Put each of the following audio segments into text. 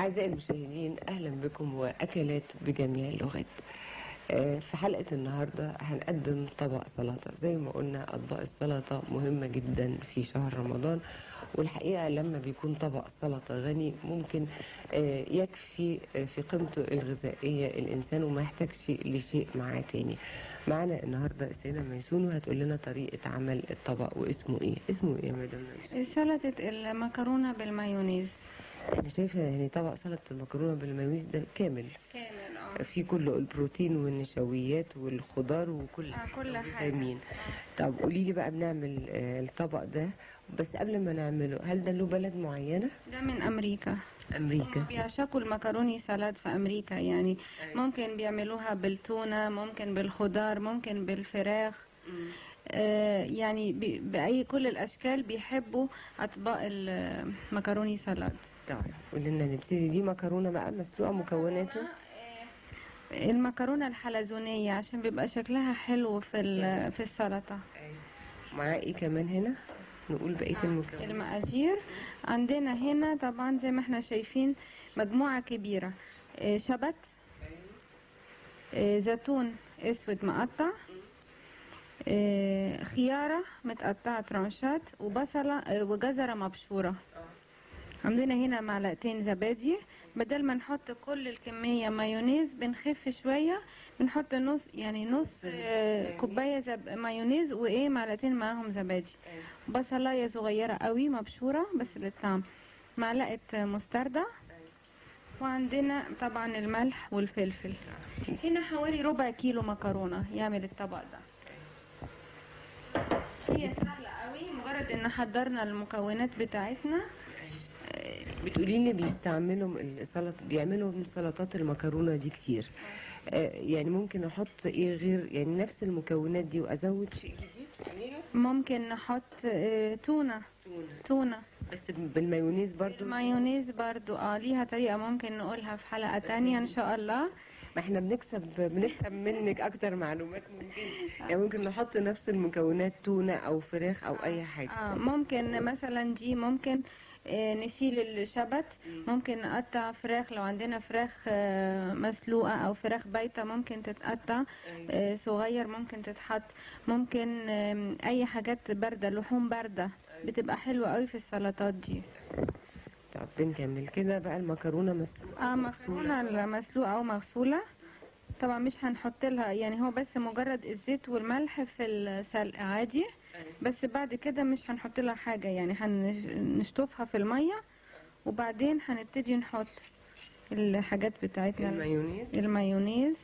أعزائي المشاهدين أهلا بكم وأكلات بجميع اللغات آه، في حلقة النهاردة هنقدم طبق سلطة زي ما قلنا أطباق السلطة مهمة جدا في شهر رمضان والحقيقة لما بيكون طبق سلطة غني ممكن آه، يكفي آه، في قيمته الغذائية الإنسان وما يحتاجش لشيء معاه تاني معانا النهاردة السيدة ميسون وهتقول لنا طريقة عمل الطبق واسمه إيه اسمه إيه يا مدام ميسون سلطة المكرونة بالمايونيز أنا شايفة يعني طبق سلطة المكرونة بالمايونيز ده كامل كامل اه في كله البروتين والنشويات والخضار وكل آه، كل حاجة. فيتامين طب قولي لي بقى بنعمل آه، الطبق ده بس قبل ما نعمله هل ده له بلد معينة؟ ده من أمريكا أمريكا هم بيعشقوا المكروني سلاد في أمريكا يعني ممكن بيعملوها بالتونة ممكن بالخضار ممكن بالفراخ آه يعني بي- بأي كل الأشكال بيحبوا أطباق المكروني سلاد طيب قولي لنا نبتدي دي مكرونة بقى مسلوقة مكوناته المكرونة الحلزونية عشان بيبقى شكلها حلو في ال- في السلطة معاه ايه كمان هنا؟ نقول بقية المكونات المقادير عندنا هنا طبعا زي ما احنا شايفين مجموعة كبيرة آه، شبت آه، زيتون اسود مقطع آه، خيارة متقطعة ترانشات وبصلة آه، وجزرة مبشورة عندنا هنا معلقتين زبادي بدل ما نحط كل الكمية مايونيز بنخف شوية بنحط نص يعني نص آه، كوباية زب... مايونيز وايه معلقتين معاهم زبادي بصلاية صغيرة قوي مبشورة بس للطعم معلقة مستردة وعندنا طبعا الملح والفلفل هنا حوالي ربع كيلو مكرونة يعمل الطبق ده هي سهلة قوي مجرد ان حضرنا المكونات بتاعتنا بتقولي لي بيستعملوا السلطة بيعملوا من سلطات المكرونة دي كتير آه، يعني ممكن احط ايه غير يعني نفس المكونات دي وازود شيء جديد عليها ممكن نحط آه، تونة تونة بس بالمايونيز برضو المايونيز برضو اه ليها طريقة ممكن نقولها في حلقة تانية ان شاء الله ما احنا بنكسب بنكسب منك اكتر معلومات ممكن يعني ممكن نحط نفس المكونات تونة او فراخ او اي حاجة اه ممكن مثلا دي ممكن آه، نشيل الشبت ممكن نقطع فراخ لو عندنا فراخ آه، مسلوقة او فراخ بايتة ممكن تتقطع آه، صغير ممكن تتحط ممكن آم، اي حاجات باردة لحوم باردة بتبقى حلوة قوي في السلطات دي طب بنكمل كده بقى المكرونة مسلوقة اه مكرونة المسلوقة او مغسولة طبعا مش هنحط لها يعني هو بس مجرد الزيت والملح في السلق عادي بس بعد كده مش هنحط لها حاجة يعني هنشطفها في المية وبعدين هنبتدي نحط الحاجات بتاعتنا المايونيز المايونيز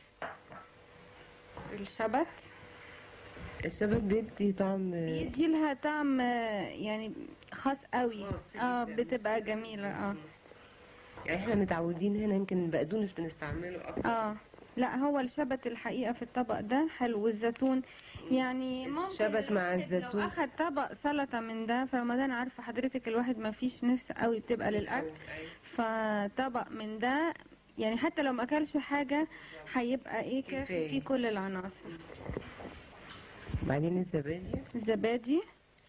الشبت الشبت بيدي طعم بيدي لها طعم آه، يعني خاص قوي خاص اه جداً. بتبقى جميلة اه يعني احنا متعودين هنا يمكن البقدونس بنستعمله اكتر اه لا هو الشبت الحقيقة في الطبق ده حلو والزيتون يعني ممكن الشبت مع الواحد الزيتون. لو اخد طبق سلطة من ده في رمضان عارفة حضرتك الواحد ما فيش نفس قوي بتبقى للأكل فطبق من ده يعني حتى لو ما اكلش حاجة هيبقى ايه كافي كفاية. فيه كل العناصر بعدين الزبادي الزبادي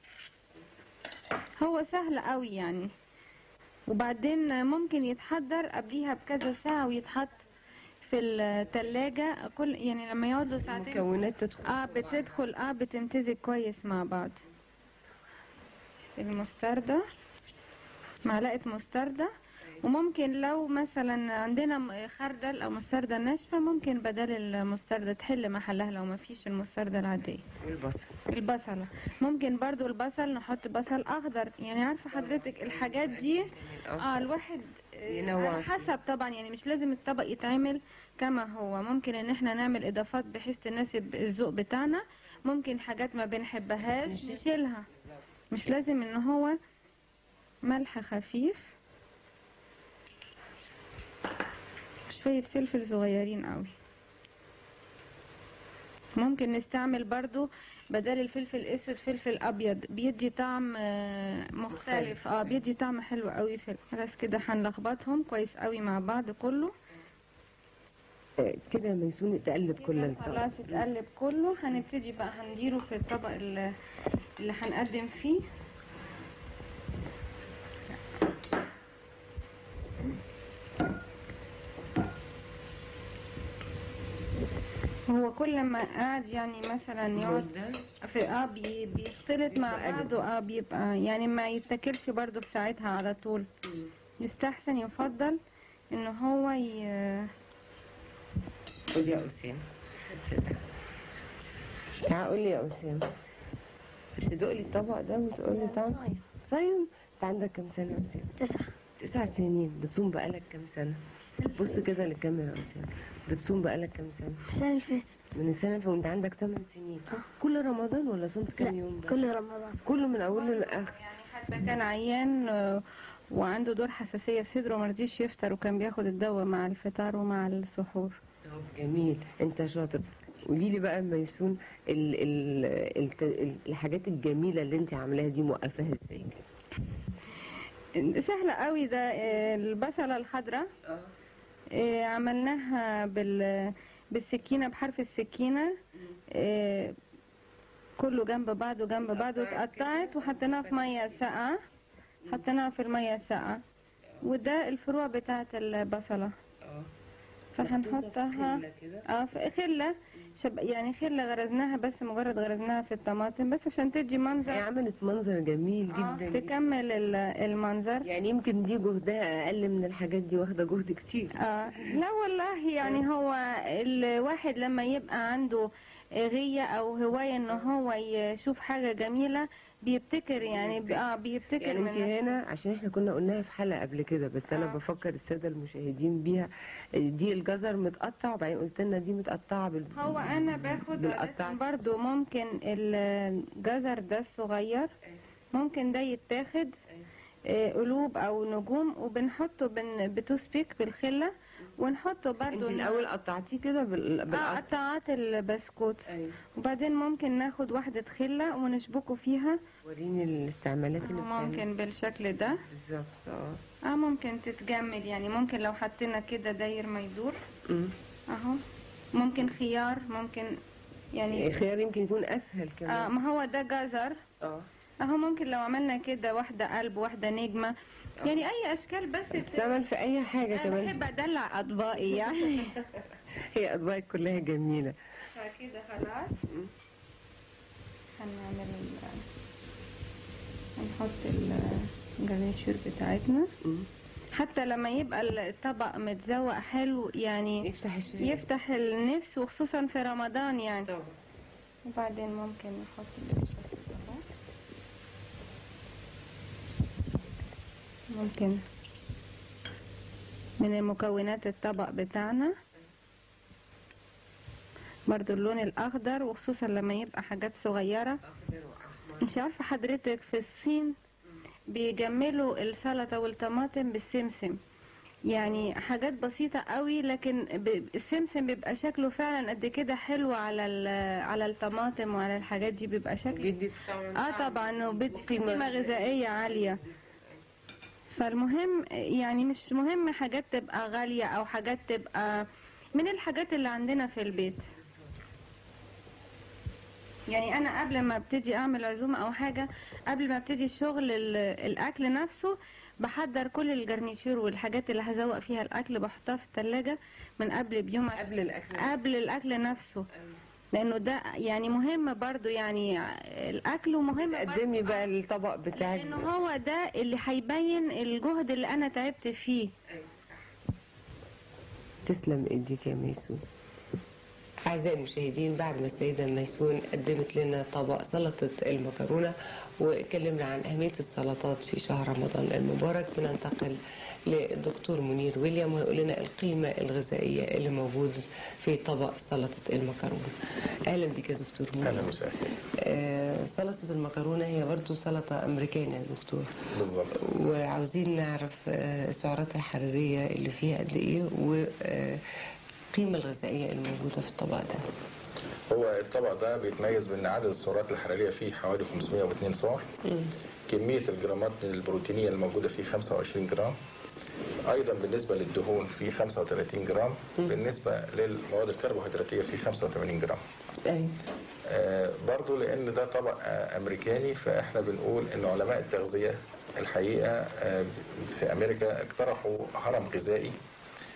هو سهل قوي يعني وبعدين ممكن يتحضر قبليها بكذا ساعة ويتحط في التلاجة كل يعني لما يقعد له ساعتين المكونات تدخل اه بتدخل اه بتمتزج كويس مع بعض المستردة معلقة مستردة وممكن لو مثلا عندنا م- خردل او مستردة ناشفة ممكن بدل المستردة تحل محلها لو ما فيش المستردة العادية والبصل البصلة ممكن برضو البصل نحط بصل اخضر يعني عارفة حضرتك الحاجات دي اه الواحد آه، ينوع على فيه. حسب طبعا يعني مش لازم الطبق يتعمل كما هو ممكن ان احنا نعمل اضافات بحيث تناسب الذوق بتاعنا ممكن حاجات ما بنحبهاش نشيلها مش لازم ان هو ملح خفيف شوية فلفل صغيرين قوي ممكن نستعمل برضو بدل الفلفل الاسود فلفل ابيض بيدي طعم آه، مختلف اه بيدي طعم حلو قوي في خلاص كده هنلخبطهم كويس قوي مع بعض كله آه، كده ميسون تقلب كل كده الطبق خلاص اتقلب كله هنبتدي بقى هنديره في الطبق اللي, اللي هنقدم فيه هو كل ما قعد يعني مثلا يقعد في اه بي بيختلط مع بيبقى أجمل. بعضه اه بيبقى يعني ما يتاكلش برضه في ساعتها على طول يستحسن يفضل ان هو ي... خد يا أسامة تعال قول لي يا أسامة تدوق لي الطبق ده وتقول لي طعم صايم انت عندك كام سنة يا أسامة؟ تسعة تسع سنين بتصوم بقالك كام سنة؟ بص كده للكاميرا يا أسامة بتصوم بقالك كام سنة؟ السنة اللي فاتت من السنة اللي فاتت وانت عندك 8 سنين كل رمضان ولا صمت كام يوم بقى؟ كل رمضان كله من أوله لآخره يعني حتى كان عيان آه، وعنده دور حساسية في صدره ومرضيش يفطر وكان بياخد الدواء مع الفطار ومع السحور طب جميل انت شاطر قولي لي بقى ميسون ال ال ال ال الحاجات الجميلة اللي انت عاملاها دي موقفاها ازاي سهلة قوي ده آه، البصلة الخضراء آه، عملناها بال بالسكينة بحرف السكينة آه، كله جنب بعضه جنب بعضه اتقطعت وحطيناها في مية ساقعة حطيناها في المية الساقعة وده الفروع بتاعت البصلة فهنحطها اه في خلة شب يعني خلة غرزناها بس مجرد غرزناها في الطماطم بس عشان تدي هي منظر عملت منظر جميل آه جدا تكمل ال- المنظر يعني يمكن دي جهدها اقل من الحاجات دي واخده جهد كتير آه لا والله يعني هو الواحد لما يبقى عنده غية او هواية ان هو يشوف حاجة جميلة بيبتكر يعني ب- اه بيبتكر يعني انت منها هنا عشان احنا كنا قلناها في حلقه قبل كده بس انا آه. بفكر الساده المشاهدين بيها دي الجزر متقطع وبعدين قلت لنا دي متقطعه بال هو انا باخد بالقطع. عادة برضو ممكن الجزر ده الصغير ممكن ده يتاخد آه، قلوب او نجوم وبنحطه بن بتوسبيك بالخله ونحطه انت برضو الاول قطعتيه كده بال... اه بالقطع قطعات البسكوت أيوة. وبعدين ممكن ناخد واحدة خلة ونشبكه فيها وريني الاستعمالات اللي بتعمل ممكن بالشكل ده بالظبط اه اه ممكن تتجمد يعني ممكن لو حطينا كده داير ما يدور أمم. اهو ممكن خيار ممكن يعني الخيار يمكن يكون اسهل آه كمان ما هو ده جزر اه اهو ممكن لو عملنا كده واحدة قلب واحدة نجمة يعني اي اشكال بس بت- بتستعمل في اي حاجه انا كمان بحب ادلع اطباقي يعني هي اطباقك كلها جميله فكده خلاص هنعمل ال هنحط الجرنيشور بتاعتنا أمم. حتى لما يبقى الطبق متزوق حلو يعني يفتح الشهية يفتح النفس وخصوصا في رمضان يعني طبعا وبعدين ممكن نحط اللي بالشكل ده ممكن من المكونات الطبق بتاعنا برضو اللون الأخضر وخصوصا لما يبقى حاجات صغيرة مش عارفة حضرتك في الصين بيجملوا السلطة والطماطم بالسمسم يعني حاجات بسيطة قوي لكن ب- السمسم بيبقى شكله فعلا قد كده حلو على ال- على الطماطم وعلى الحاجات دي بيبقى شكل بيدي طعم اه طبعا وبت- في وقيمة قيمة غذائية عالية فالمهم يعني مش مهم حاجات تبقى غالية او حاجات تبقى من الحاجات اللي عندنا في البيت يعني انا قبل ما ابتدي اعمل عزومة او حاجة قبل ما ابتدي الشغل ال- الاكل نفسه بحضر كل الجرنيشور والحاجات اللي هزوق فيها الاكل بحطها في التلاجة من قبل بيوم عشان قبل الاكل قبل الاكل نفسه لانه ده يعني مهم برضو يعني الاكل ومهم برضو قدمي بقى الطبق بتاعك لانه هو ده اللي هيبين الجهد اللي انا تعبت فيه تسلم ايديك يا ميسون أعزائي المشاهدين بعد ما السيدة ميسون قدمت لنا طبق سلطة المكرونة واتكلمنا عن أهمية السلطات في شهر رمضان المبارك بننتقل للدكتور منير ويليام ويقول لنا القيمة الغذائية اللي موجودة في طبق سلطة المكرونة أهلا بك يا دكتور منير اهلا وسهلا آه سلطة المكرونة هي برضو سلطة أمريكانية يا دكتور بالظبط وعاوزين نعرف آه، السعرات الحرارية اللي فيها قد ايه والقيمة الغذائية الموجودة في الطبق ده هو الطبق ده بيتميز بان عدد السعرات الحراريه فيه حوالي 502 سعر كميه الجرامات البروتينيه الموجوده فيه 25 جرام ايضا بالنسبه للدهون فيه 35 جرام بالنسبه للمواد الكربوهيدراتيه فيه 85 جرام أي. آه، برضو لان ده طبق آه، امريكاني فاحنا بنقول ان علماء التغذيه الحقيقه آه، في امريكا اقترحوا هرم غذائي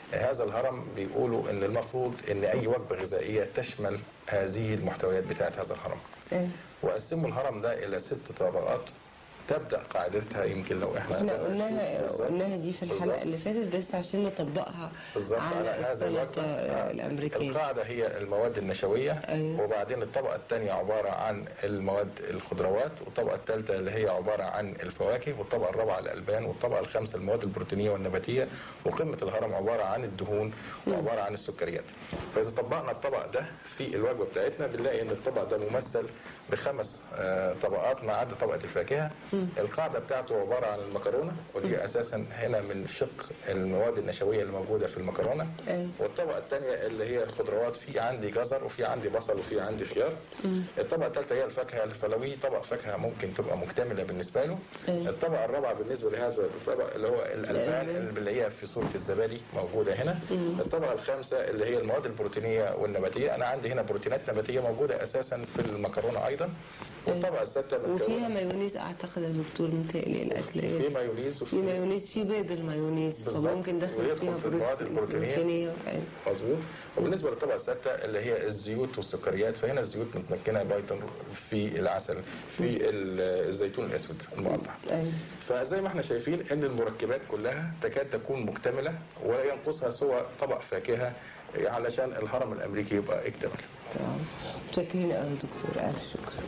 هذا الهرم بيقولوا ان المفروض ان اي وجبه غذائيه تشمل هذه المحتويات بتاعت هذا الهرم أيوة. وقسموا الهرم ده الى ست طبقات تبدا قاعدتها يمكن لو احنا احنا قلناها بالظبط. قلناها دي في الحلقه بالظبط. اللي فاتت بس عشان نطبقها بالظبط على هذا السلطه الوجبة. آه. الامريكيه القاعدة هي المواد النشوية أيوة. وبعدين الطبقة الثانية عبارة عن المواد الخضروات والطبقة الثالثة اللي هي عبارة عن الفواكه والطبقة الرابعة الألبان والطبقة الخامسة المواد البروتينية والنباتية وقمة الهرم عبارة عن الدهون وعبارة عن السكريات فإذا طبقنا الطبق ده في الوجبة بتاعتنا بنلاقي إن الطبق ده ممثل بخمس آه، طبقات ما عدا طبقة الفاكهة القاعدة بتاعته عبارة عن المكرونة ودي أساسا هنا من شق المواد النشوية اللي موجودة في المكرونة أيوة. والطبقه الثانيه اللي هي الخضروات في عندي جزر وفي عندي بصل وفي عندي خيار الطبقه الثالثه هي الفاكهه الفلوي طبق فاكهه ممكن تبقى مكتمله بالنسبه له أيوة. الطبقه الرابعه بالنسبه لهذا الطبق اللي هو الالبان الألبان. اللي بنلاقيها في صوره الزبادي موجوده هنا الطبقه الخامسه اللي هي المواد البروتينيه والنباتيه انا عندي هنا بروتينات نباتيه موجوده اساسا في المكرونه ايضا والطبقه السادسه وفيها متكونة- مايونيز اعتقد يا دكتور متهيألي الاكل في ايه مايونيز في وفي مايونيز في بيض المايونيز بالظبط. فممكن دخل ويدخل فيها في المواد البروتينية. بروتينية. أيوة. مظبوط وبالنسبه للطبقه السادسه اللي هي الزيوت والسكريات فهنا الزيوت متمكنه بايضا في العسل في ال- الزيتون الاسود المقطع أيوة. فزي ما احنا شايفين ان المركبات كلها تكاد تكون مكتمله ولا ينقصها سوى طبق فاكهه علشان الهرم الامريكي يبقى اكتمل تمام. متشكرين قوي يا دكتور الف شكر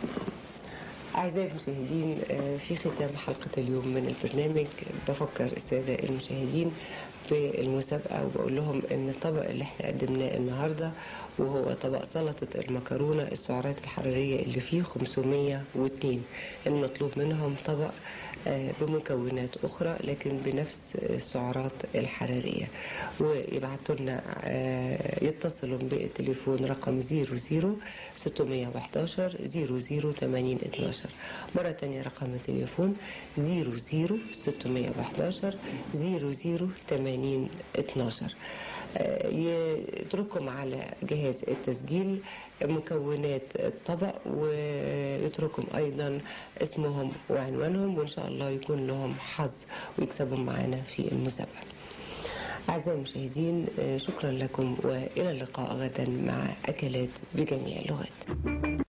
أعزائي المشاهدين آه، في ختام حلقة اليوم من البرنامج بفكر السادة المشاهدين بالمسابقة وبقول لهم إن الطبق اللي احنا قدمناه النهاردة وهو طبق سلطة المكرونة السعرات الحرارية اللي فيه 502 المطلوب منهم طبق آه، بمكونات أخرى لكن بنفس السعرات الحرارية ويبعتوا لنا آه، يتصلوا بالتليفون رقم 00 611 00 80 12 مرة تانية رقم التليفون 00 611 00 80 12 آه، يتركم على جهاز التسجيل مكونات الطبق ويتركم أيضا اسمهم وعنوانهم وإن شاء الله يكون لهم حظ ويكسبوا معنا في المسابقة أعزائي المشاهدين آه، شكرا لكم وإلى اللقاء غدا مع أكلات بجميع اللغات